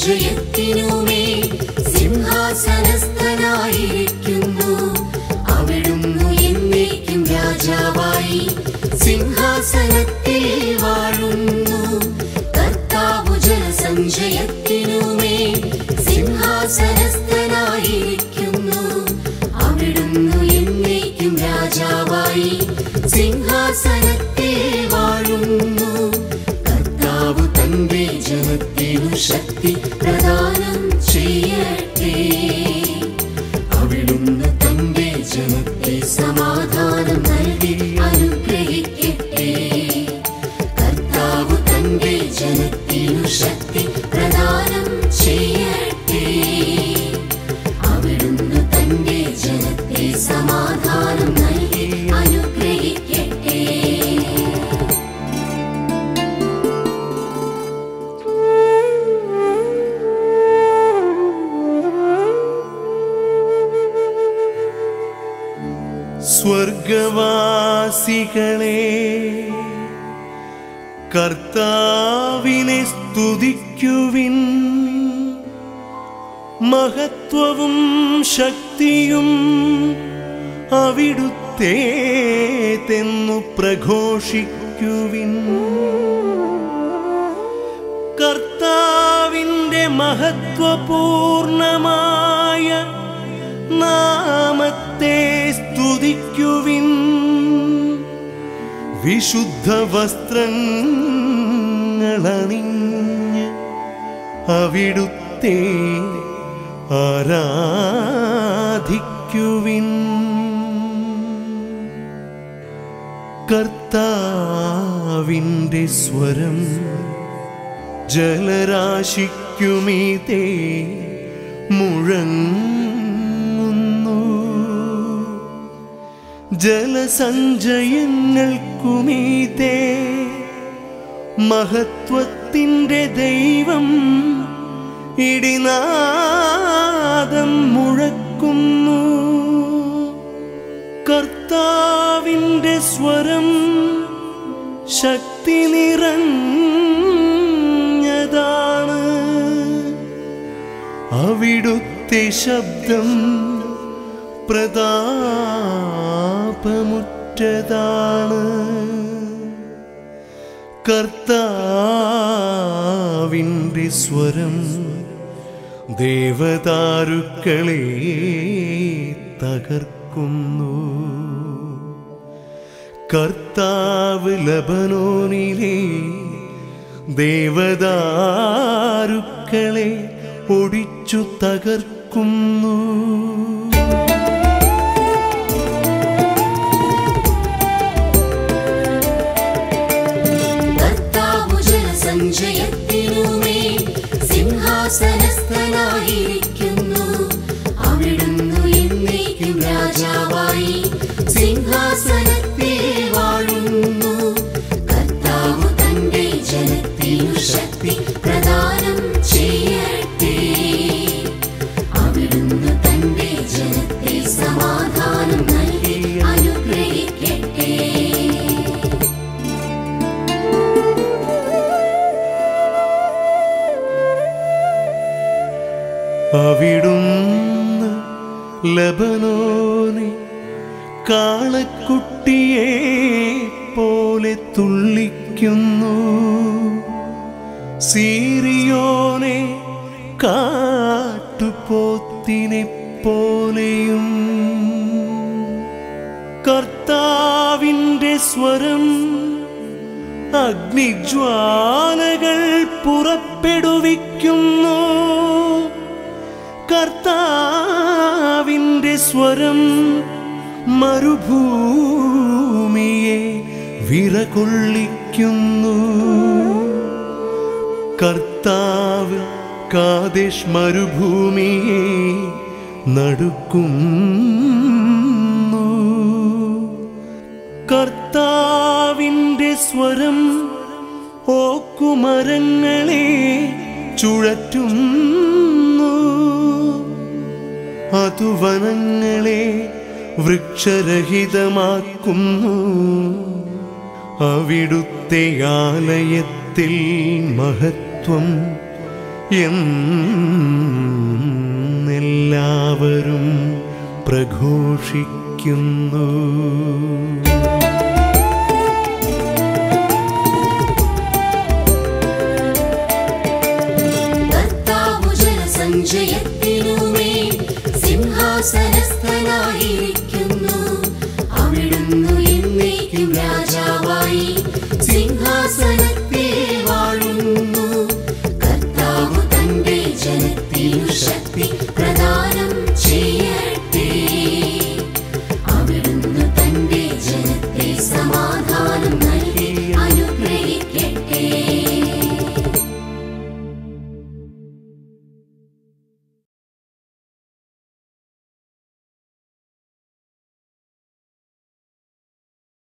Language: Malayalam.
സഞ്ജയത്തിനുമേ സിംഹാസനസ്ഥനായിരിക്കുന്നു അവിടുന്നു എന്നേക്കും രാജാവായി സിംഹാസനത്തിൽ വാഴുന്നു കർത്താവു ജനസഞ്ചയത്തിനുമേ സിംഹാസനസ്ഥനായിരിക്കുന്നു അവിടുന്നു എന്നേക്കും രാജാവായി സിംഹാസനത്തിൽ വാഴുന്നു കർത്താവ് തന്റെ ജനത്തിനു ശക്തി പ്രദാനം ചെയ്യട്ടെ അവിടുന്ന് തന്റെ ജനത്തെ സമാധാനം നൽകി അനുഗ്രഹിക്കട്ടെ കർത്താവ് തന്റെ ജനത്തിനു ശക്തി പ്രദാനം ചെയ്യട്ടെ അവിടുന്ന് തന്റെ ജനത്തെ സമാധാനം നൽകി അനുഗ്രഹിക്കട്ടെ സ്വർഗവാസികളെ കർത്താവിനെ സ്തുതിക്കുവിൻ മഹത്വവും ശക്തിയും അവിടുത്തെ തെന്നു പ്രഘോഷിക്കുവിൻ കർത്താവിൻ്റെ മഹത്വപൂർണമായ നാമത്തെ സ്തുതിക്കുവിൻ വിശുദ്ധ വസ്ത്രങ്ങളണിഞ്ഞ് അവിടുത്തെ ആരാധിക്കുവിൻ കർത്താവിൻ്റെ സ്വരം ജലരാശിക്കുമീതേ മുഴങ്ങുന്നു ജലസഞ്ചയങ്ങൾക്കുമീതേ മഹത്വത്തിൻ്റെ ദൈവം ഇടിനാദം മുഴക്കുന്നു കർത്താവിൻ്റെ സ്വരം ശക്തി നിറഞ്ഞതാണ് അവിടുത്തെ ശബ്ദം പ്രതാപമുറ്റതാണ് കർത്താവിൻ്റെ സ്വരം ദേവദാരുക്കളെ തകർക്കുന്നു കർത്താവ് ലബനോനിലെ ദേവദാരുക്കളെ ഒടിച്ചു തകർക്കുന്നു കർത്താവു ജനസഞ്ചയത്തിനുമേ സിംഹാസനസ്ഥനായിരിക്കുന്നു അവിടുന്നു എന്നേക്കും രാജാവായി സിംഹാസനത്തിൽ വാഴുന്നു കർത്താവ് തന്റെ ജനത്തിനു ശക്തി പ്രദാനം ചെയ്യട്ടെ അവിടുന്ന് തന്റെ ജനത്തെ സമാധാനം നൽകി അനുഗ്രഹിക്കട്ടെ അവിടുന്ന് ലബനോനെ കാളക്കുട്ടിയെ പോലെ തുള്ളിക്കുന്നു സീറിയോനെ കാട്ടുപോത്തിനെ പോലെയും കർത്താവിൻ്റെ സ്വരം അഗ്നിജ്വാലകൾ പുറപ്പെടുവിക്കുന്നു കർത്താവിൻ്റെ സ്വരം മരുഭൂമിയെ വിറകൊള്ളിക്കുന്നു കർത്താവ് കാദേശ് മരുഭൂമിയെ നടുക്കുന്നു കർത്താവിൻ്റെ സ്വരം ഓക്കുമരങ്ങളെ ചുഴറ്റുന്നു അതു വനങ്ങളെ വൃക്ഷരഹിതമാക്കുന്നു അവിടുത്തെ ആലയത്തിൽ മഹത്വം എന്നെല്ലാവരും പ്രഘോഷിക്കുന്നു കർത്താവു ജനസഞ്ചയത്തിനുമേ സിംഹാസനസ്ഥനായിരിക്കുന്നു